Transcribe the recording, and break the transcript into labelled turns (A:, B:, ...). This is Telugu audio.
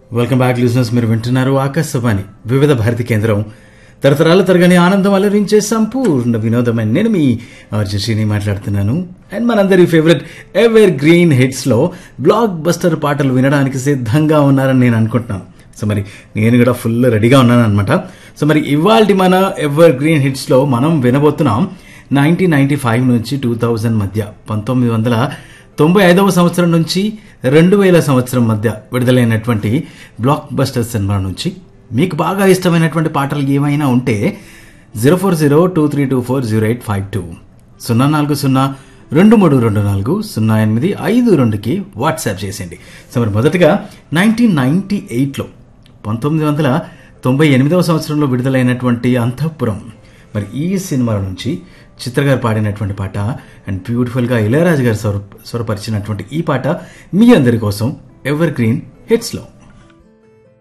A: వెల్కమ్ బ్యాక్ లిజనర్స్ మీరు వింటున్నారు ఆకాశవాణి వివిధ భారతి కేంద్రం తరతరాల తరగని ఆనందం అలరించే సంపూర్ణ వినోదమైన నేను మీ ఆర్జశ్రీని మాట్లాడుతున్నాను అండ్ మనందరి ఫేవరెట్ ఎవర్ గ్రీన్ హిట్స్ లో బ్లాక్ బస్టర్ పాటలు వినడానికి సిద్ధంగా ఉన్నారని నేను అనుకుంటున్నాను సో మరి నేను కూడా ఫుల్ రెడీగా ఉన్నాను అనమాట సో మరి ఇవాళ మన ఎవర్ గ్రీన్ హిట్స్ లో మనం వినబోతున్నాం నైన్టీన్ నైన్టీ ఫైవ్ నుంచి టూ థౌజండ్ మధ్య పంతొమ్మిది వందల తొంభై ఐదవ సంవత్సరం నుంచి రెండు వేల సంవత్సరం మధ్య విడుదలైనటువంటి బ్లాక్ బస్టర్ సినిమా నుంచి మీకు బాగా ఇష్టమైనటువంటి పాటలు ఏమైనా ఉంటే zero four zero two three two four zero eight five two సున్నా నాలుగు సున్నా రెండు మూడు రెండు నాలుగు సున్నా ఎనిమిది ఐదు రెండుకి వాట్సాప్ చేసేయండి సో మరి మొదటగా నైన్టీన్ నైన్టీ ఎయిట్లో పంతొమ్మిది వందల తొంభై ఎనిమిదవ సంవత్సరంలో విడుదలైనటువంటి అంతఃపురం మరి ఈ సినిమా నుంచి చిత్ర గారు పాడినటువంటి పాట అండ్ బ్యూటిఫుల్గా ఇళయరాజు గారు స్వర స్వరపరిచినటువంటి ఈ పాట మీ అందరి కోసం ఎవర్ గ్రీన్ హిట్స్లో